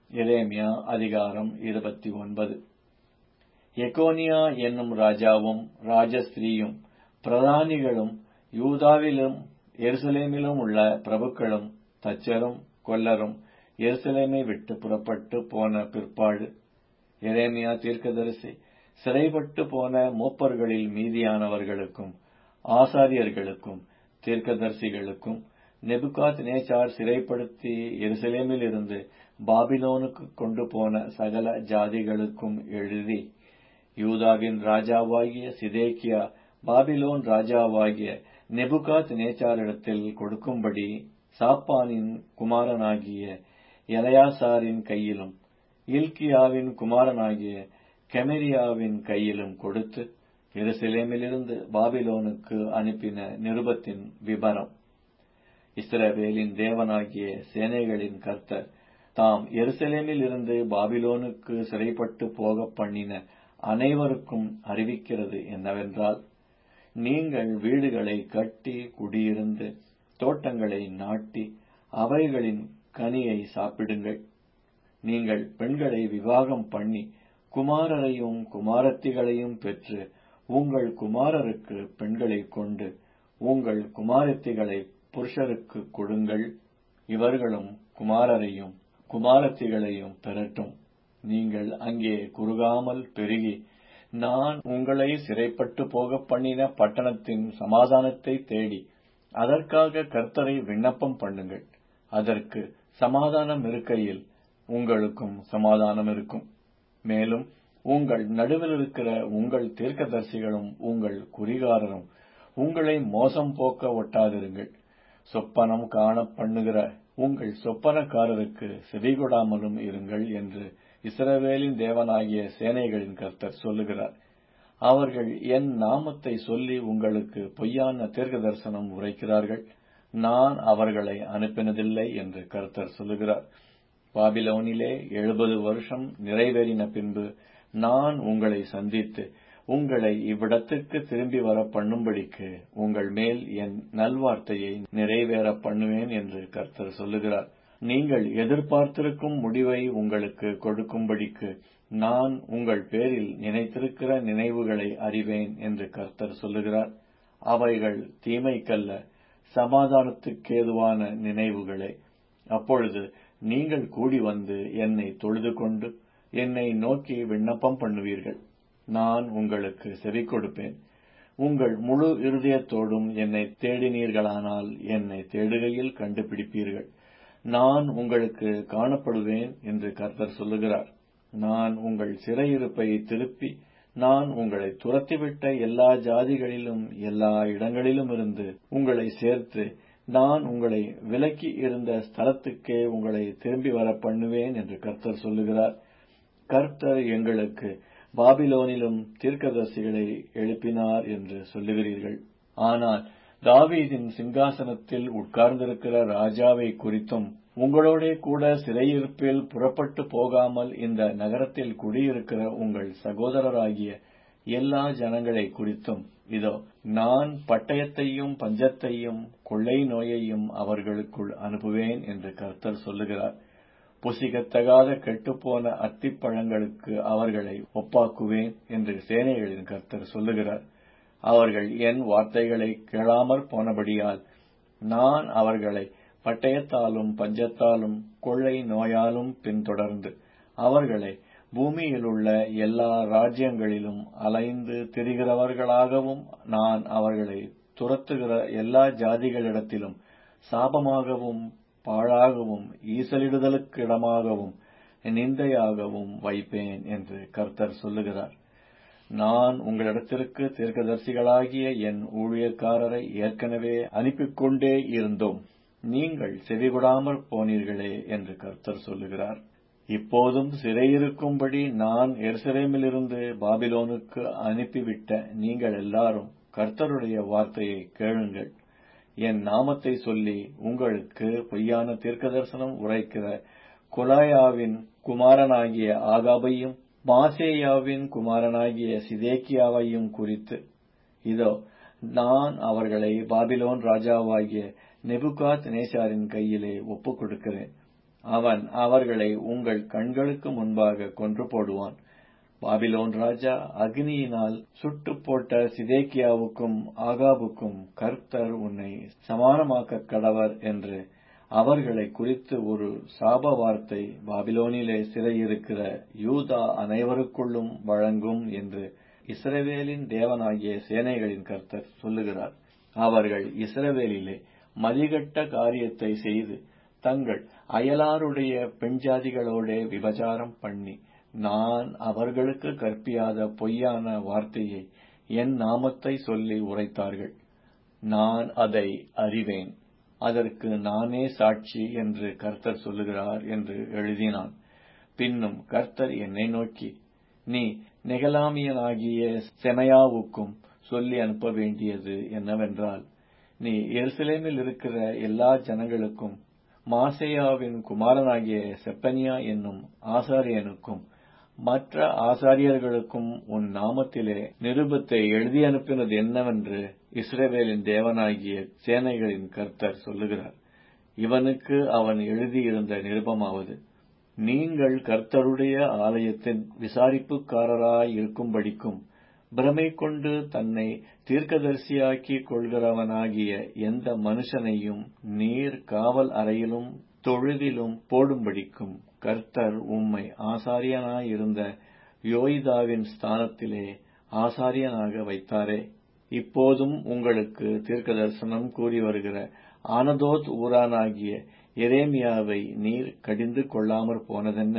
எரேமியா அதிகாரம் இருபத்தி ஒன்பது எகோனியா என்னும் ராஜாவும் ராஜஸ்திரீயும் பிரதானிகளும் யூதாவிலும் எருசலேமிலும் உள்ள பிரபுக்களும் தச்சரும் கொல்லரும் எருசலேமை விட்டு புறப்பட்டு போன பிற்பாடு எரேமியா தீர்க்கதரிசி சிறைப்பட்டு போன மூப்பர்களில் மீதியானவர்களுக்கும் ஆசாரியர்களுக்கும் தீர்க்கதரிசிகளுக்கும் நெபுகாத் நேச்சார் சிறைப்படுத்தி எருசலேமில் இருந்து பாபிலோனுக்கு கொண்டு போன சகல ஜாதிகளுக்கும் எழுதி யூதாவின் ராஜாவாகிய சிதேக்கியா பாபிலோன் ராஜாவாகிய நெபுகாத் நேச்சாரிடத்தில் கொடுக்கும்படி சாப்பானின் குமாரனாகிய எலையாசாரின் கையிலும் இல்கியாவின் குமாரனாகிய கெமெரியாவின் கையிலும் கொடுத்து எருசலேமிலிருந்து பாபிலோனுக்கு அனுப்பின நிருபத்தின் விபரம் இஸ்ரவேலின் தேவனாகிய சேனைகளின் கர்த்தர் தாம் எருசலேமில் இருந்து பாபிலோனுக்கு சிறைப்பட்டு போக பண்ணின அனைவருக்கும் அறிவிக்கிறது என்னவென்றால் நீங்கள் வீடுகளை கட்டி குடியிருந்து தோட்டங்களை நாட்டி அவைகளின் கனியை சாப்பிடுங்கள் நீங்கள் பெண்களை விவாகம் பண்ணி குமாரரையும் குமாரத்திகளையும் பெற்று உங்கள் குமாரருக்கு பெண்களை கொண்டு உங்கள் குமாரத்திகளை புருஷருக்கு கொடுங்கள் இவர்களும் குமாரரையும் குமாரத்திகளையும் பெறட்டும் நீங்கள் அங்கே குறுகாமல் பெருகி நான் உங்களை சிறைப்பட்டு போக பண்ணின பட்டணத்தின் சமாதானத்தை தேடி அதற்காக கர்த்தரை விண்ணப்பம் பண்ணுங்கள் அதற்கு சமாதானம் இருக்கையில் உங்களுக்கும் சமாதானம் இருக்கும் மேலும் உங்கள் நடுவில் இருக்கிற உங்கள் தீர்க்கதரிசிகளும் உங்கள் குறிகாரரும் உங்களை மோசம் போக்க ஒட்டாதிருங்கள் சொப்பனம் காண பண்ணுகிற உங்கள் சொப்பனக்காரருக்கு செவிகொடாமலும் இருங்கள் என்று இஸ்ரவேலின் தேவனாகிய சேனைகளின் கர்த்தர் சொல்லுகிறார் அவர்கள் என் நாமத்தை சொல்லி உங்களுக்கு பொய்யான தீர்க்க தரிசனம் உரைக்கிறார்கள் நான் அவர்களை அனுப்பினதில்லை என்று கர்த்தர் சொல்லுகிறார் பாபிலோனிலே எழுபது வருஷம் நிறைவேறின பின்பு நான் உங்களை சந்தித்து உங்களை இவ்விடத்துக்கு திரும்பி வர பண்ணும்படிக்கு உங்கள் மேல் என் நல்வார்த்தையை நிறைவேற பண்ணுவேன் என்று கர்த்தர் சொல்லுகிறார் நீங்கள் எதிர்பார்த்திருக்கும் முடிவை உங்களுக்கு கொடுக்கும்படிக்கு நான் உங்கள் பேரில் நினைத்திருக்கிற நினைவுகளை அறிவேன் என்று கர்த்தர் சொல்லுகிறார் அவைகள் தீமைக்கல்ல சமாதானத்துக்கேதுவான நினைவுகளே அப்பொழுது நீங்கள் கூடி வந்து என்னை தொழுது கொண்டு என்னை நோக்கி விண்ணப்பம் பண்ணுவீர்கள் நான் உங்களுக்கு செவி கொடுப்பேன் உங்கள் முழு இருதயத்தோடும் என்னை தேடினீர்களானால் என்னை தேடுகையில் கண்டுபிடிப்பீர்கள் நான் உங்களுக்கு காணப்படுவேன் என்று கர்த்தர் சொல்லுகிறார் நான் உங்கள் சிறையிருப்பை திருப்பி நான் உங்களை துரத்திவிட்ட எல்லா ஜாதிகளிலும் எல்லா இடங்களிலும் இருந்து உங்களை சேர்த்து நான் உங்களை விலக்கி இருந்த ஸ்தலத்துக்கே உங்களை திரும்பி வர பண்ணுவேன் என்று கர்த்தர் சொல்லுகிறார் கர்த்தர் எங்களுக்கு பாபிலோனிலும் தீர்க்கதரிசிகளை எழுப்பினார் என்று சொல்லுகிறீர்கள் ஆனால் தாவீதின் சிங்காசனத்தில் உட்கார்ந்திருக்கிற ராஜாவை குறித்தும் உங்களோட கூட சிறையிருப்பில் புறப்பட்டு போகாமல் இந்த நகரத்தில் குடியிருக்கிற உங்கள் சகோதரராகிய எல்லா ஜனங்களை குறித்தும் இதோ நான் பட்டயத்தையும் பஞ்சத்தையும் கொள்ளை நோயையும் அவர்களுக்குள் அனுப்புவேன் என்று கர்த்தர் சொல்லுகிறார் புசிக்கத்தகாத கெட்டுப்போன அத்திப்பழங்களுக்கு அவர்களை ஒப்பாக்குவேன் என்று சேனைகளின் கர்த்தர் சொல்லுகிறார் அவர்கள் என் வார்த்தைகளை கேளாமற் போனபடியால் நான் அவர்களை பட்டயத்தாலும் பஞ்சத்தாலும் கொள்ளை நோயாலும் பின்தொடர்ந்து அவர்களை பூமியிலுள்ள எல்லா ராஜ்யங்களிலும் அலைந்து திரிகிறவர்களாகவும் நான் அவர்களை துரத்துகிற எல்லா ஜாதிகளிடத்திலும் சாபமாகவும் பாழாகவும் ஈசலிடுதலுக்கு இடமாகவும் நிந்தையாகவும் வைப்பேன் என்று கர்த்தர் சொல்லுகிறார் நான் உங்களிடத்திற்கு தீர்க்கதரிசிகளாகிய என் ஊழியக்காரரை ஏற்கனவே அனுப்பிக் கொண்டே இருந்தோம் நீங்கள் செவிகொடாமற் போனீர்களே என்று கர்த்தர் சொல்லுகிறார் இப்போதும் சிறையிருக்கும்படி நான் எருசலேமிலிருந்து பாபிலோனுக்கு அனுப்பிவிட்ட நீங்கள் எல்லாரும் கர்த்தருடைய வார்த்தையை கேளுங்கள் என் நாமத்தை சொல்லி உங்களுக்கு பொய்யான தீர்க்கதரிசனம் உரைக்கிற கொலாயாவின் குமாரனாகிய ஆகாபையும் மாசேயாவின் குமாரனாகிய சிதேக்கியாவையும் குறித்து இதோ நான் அவர்களை பாபிலோன் ராஜாவாகிய நெபுகாத் நேசாரின் கையிலே ஒப்புக் கொடுக்கிறேன் அவன் அவர்களை உங்கள் கண்களுக்கு முன்பாக கொன்று போடுவான் பாபிலோன் ராஜா அக்னியினால் சுட்டு போட்ட சிதேக்கியாவுக்கும் ஆகாபுக்கும் கர்த்தர் உன்னை சமானமாக்க கடவர் என்று அவர்களை குறித்து ஒரு சாப வார்த்தை பாபிலோனிலே சிறையிருக்கிற யூதா அனைவருக்குள்ளும் வழங்கும் என்று இஸ்ரவேலின் தேவனாகிய சேனைகளின் கர்த்தர் சொல்லுகிறார் அவர்கள் இஸ்ரவேலிலே மதிகட்ட காரியத்தை செய்து தங்கள் அயலாருடைய பெண்ஜாதிகளோடே விபச்சாரம் பண்ணி நான் அவர்களுக்கு கற்பியாத பொய்யான வார்த்தையை என் நாமத்தை சொல்லி உரைத்தார்கள் நான் அதை அறிவேன் அதற்கு நானே சாட்சி என்று கர்த்தர் சொல்லுகிறார் என்று எழுதினான் பின்னும் கர்த்தர் என்னை நோக்கி நீ நெகலாமியனாகிய செமையாவுக்கும் சொல்லி அனுப்ப வேண்டியது என்னவென்றால் நீ எருசலேமில் இருக்கிற எல்லா ஜனங்களுக்கும் மாசேயாவின் குமாரனாகிய செப்பனியா என்னும் ஆசாரியனுக்கும் மற்ற ஆசாரியர்களுக்கும் உன் நாமத்திலே நிருபத்தை எழுதி அனுப்பினது என்னவென்று இஸ்ரேவேலின் தேவனாகிய சேனைகளின் கர்த்தர் சொல்லுகிறார் இவனுக்கு அவன் எழுதியிருந்த நிருபமாவது நீங்கள் கர்த்தருடைய ஆலயத்தின் விசாரிப்புக்காரராய் இருக்கும்படிக்கும் பிரமை கொண்டு தன்னை தீர்க்கதரிசியாக்கிக் கொள்கிறவனாகிய எந்த மனுஷனையும் நீர் காவல் அறையிலும் தொழுதிலும் போடும்படிக்கும் கர்த்தர் உம்மை ஆசாரியனாயிருந்த யோய்தாவின் ஸ்தானத்திலே ஆசாரியனாக வைத்தாரே இப்போதும் உங்களுக்கு தீர்க்க தரிசனம் கூறி வருகிற ஆனதோத் ஊரானாகிய எரேமியாவை நீர் கடிந்து கொள்ளாமற் போனதென்ன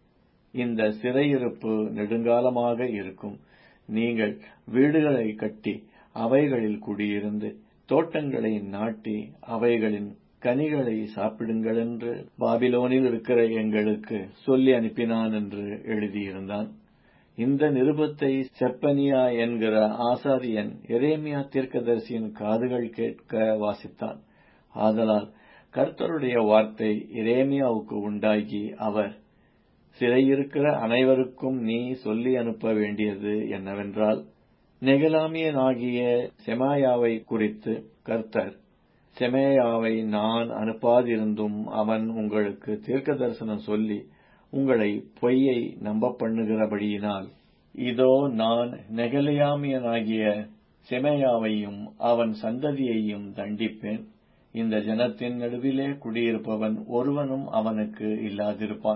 இந்த சிறையிருப்பு நெடுங்காலமாக இருக்கும் நீங்கள் வீடுகளை கட்டி அவைகளில் குடியிருந்து தோட்டங்களை நாட்டி அவைகளின் கனிகளை சாப்பிடுங்களென்று பாபிலோனில் இருக்கிற எங்களுக்கு சொல்லி அனுப்பினான் என்று எழுதியிருந்தான் இந்த நிருபத்தை செப்பனியா என்கிற ஆசாரியன் எரேமியா தீர்க்கதரிசியின் காதுகள் கேட்க வாசித்தான் ஆதலால் கர்த்தருடைய வார்த்தை எரேமியாவுக்கு உண்டாகி அவர் சிறையிருக்கிற அனைவருக்கும் நீ சொல்லி அனுப்ப வேண்டியது என்னவென்றால் நெகலாமியனாகிய செமாயாவை குறித்து கர்த்தர் செமேயாவை நான் அனுப்பாதிருந்தும் அவன் உங்களுக்கு தீர்க்க தரிசனம் சொல்லி உங்களை பொய்யை நம்ப பண்ணுகிறபடியினால் இதோ நான் நெகலியாமியனாகிய செமேயாவையும் அவன் சந்ததியையும் தண்டிப்பேன் இந்த ஜனத்தின் நடுவிலே குடியிருப்பவன் ஒருவனும் அவனுக்கு இல்லாதிருப்பான்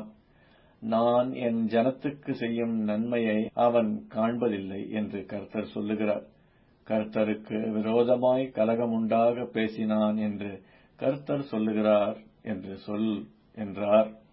நான் என் ஜனத்துக்கு செய்யும் நன்மையை அவன் காண்பதில்லை என்று கர்த்தர் சொல்லுகிறார் கர்த்தருக்கு விரோதமாய் கலகமுண்டாக பேசினான் என்று கர்த்தர் சொல்லுகிறார் என்று சொல் என்றார்